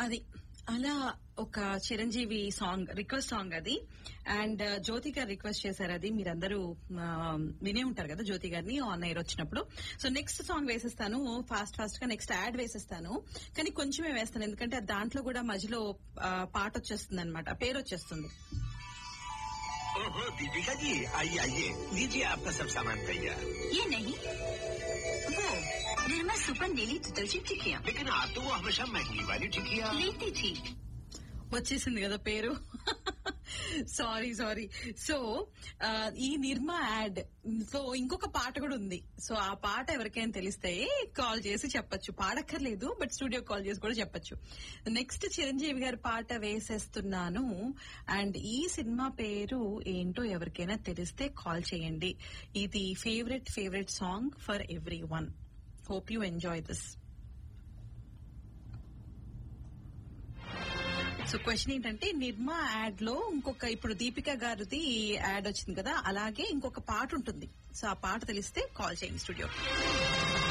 అది అలా ఒక చిరంజీవి సాంగ్ రిక్వెస్ట్ సాంగ్ అది అండ్ జ్యోతి గారు రిక్వెస్ట్ చేశారు అది మీరందరూ ఆ, వినే ఉంటారు కదా జ్యోతి గారిని ఆన్ ఎయిర్ వచ్చినప్పుడు సో నెక్స్ట్ సాంగ్ వేసేస్తాను ఫాస్ట్ ఫాస్ట్ గా నెక్స్ట్ యాడ్ వేసేస్తాను కానీ కొంచెమే వేస్తాను ఎందుకంటే దాంట్లో కూడా మధ్యలో ఆ, పాట వచ్చేస్తుంది అనమాట పేరు వచ్చేస్తుంది ओहो दीपिका जी आइए आइए लीजिए आपका सब सामान तैयार ये नहीं वो निर्मा सुपर नीली तुतलसी टिकिया लेकिन आप तो वो हमेशा महंगी वाली टिकिया लेती थी వచ్చేసింది కదా పేరు సారీ సారీ సో ఈ నిర్మా యాడ్ సో ఇంకొక పాట కూడా ఉంది సో ఆ పాట ఎవరికైనా తెలిస్తే కాల్ చేసి చెప్పొచ్చు పాడక్కర్లేదు బట్ స్టూడియో కాల్ చేసి కూడా చెప్పొచ్చు నెక్స్ట్ చిరంజీవి గారి పాట వేసేస్తున్నాను అండ్ ఈ సినిమా పేరు ఏంటో ఎవరికైనా తెలిస్తే కాల్ చేయండి ఇది favourite favourite song for everyone hope you enjoy this so question ఏంటంటే నిర్మా యాడ్ లో ఇంకొక ఇప్పుడు దీపిక గారిది యాడ్ వచ్చింది కదా అలాగే ఇంకొక పాట ఉంటుంది సో ఆ పాట తెలిస్తే కాల్ చేయండి స్టూడియో